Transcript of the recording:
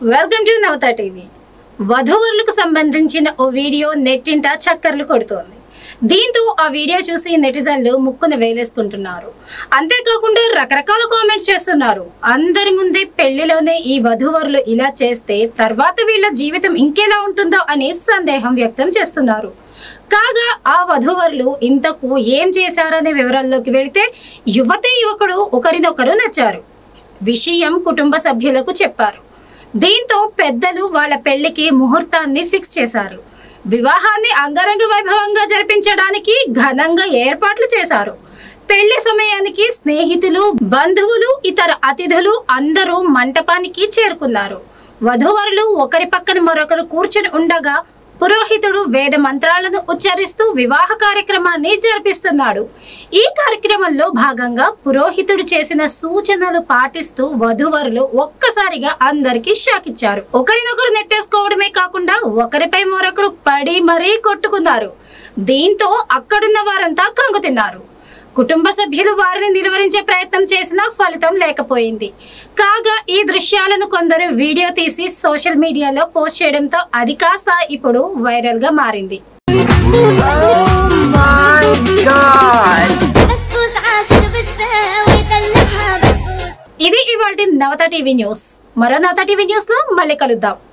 welcome to Navatha TV వధూవరులకు సంబంధించిన ఓ వీడియో నెట్టింట చక్కర్లు కొడుతోంది దీంతో ఆ వీడియో చూసి నెటిజన్లు ముక్కును వేలేసుకుంటున్నారు అంతేకాకుండా రకరకాల కామెంట్స్ చేస్తున్నారు అందరి ముందే పెళ్లిలోనే ఈ వధూవరులు ఇలా చేస్తే తర్వాత వీళ్ళ జీవితం ఇంకెలా ఉంటుందో అని సందేహం వ్యక్తం చేస్తున్నారు కాగా ఆ వధూవరులు ఇంతకు ఏం చేశారనే వివరాల్లోకి వెళితే యువతి యువకుడు ఒకరినొకరు నచ్చారు విషయం కుటుంబ సభ్యులకు చెప్పారు దీంతో పెద్దలు వాళ్ళ పెళ్లికి ముహూర్తాన్ని ఫిక్స్ చేశారు వివాహాన్ని అంగరంగ వైభవంగా జరిపించడానికి ఘనంగా ఏర్పాట్లు చేశారు పెళ్లి సమయానికి స్నేహితులు బంధువులు ఇతర అతిథులు అందరూ మంటపానికి చేరుకున్నారు వధూవరులు ఒకరి పక్కన మరొకరు కూర్చుని ఉండగా పురోహితుడు వేద మంత్రాలను ఉచ్చరిస్తూ వివాహ కార్యక్రమాన్ని జరిపిస్తున్నాడు ఈ కార్యక్రమంలో భాగంగా పురోహితుడు చేసిన సూచనలు పాటిస్తూ వధూవరులు ఒక్కసారిగా అందరికీ షాక్ ఇచ్చారు ఒకరినొకరు నెట్టేసుకోవడమే కాకుండా ఒకరిపై మరొకరు పడి మరీ కొట్టుకున్నారు దీంతో అక్కడున్న వారంతా కంగు తిన్నారు కుటుంబ సభ్యులు వారిని నిలువరించే ప్రయత్నం చేసినా ఫలితం లేకపోయింది కాగా ఈ దృశ్యాలను కొందరు వీడియో తీసి సోషల్ మీడియాలో పోస్ట్ చేయడంతో అది కాస్త ఇప్పుడు వైరల్ గా మారింది بسبوس عاشق بالساوي دلعها بسبوس ఇది ఇవాళ నవత టీవీ న్యూస్ మరో నవత టీవీ న్యూస్ లో మళ్ళీ కలుద్దాం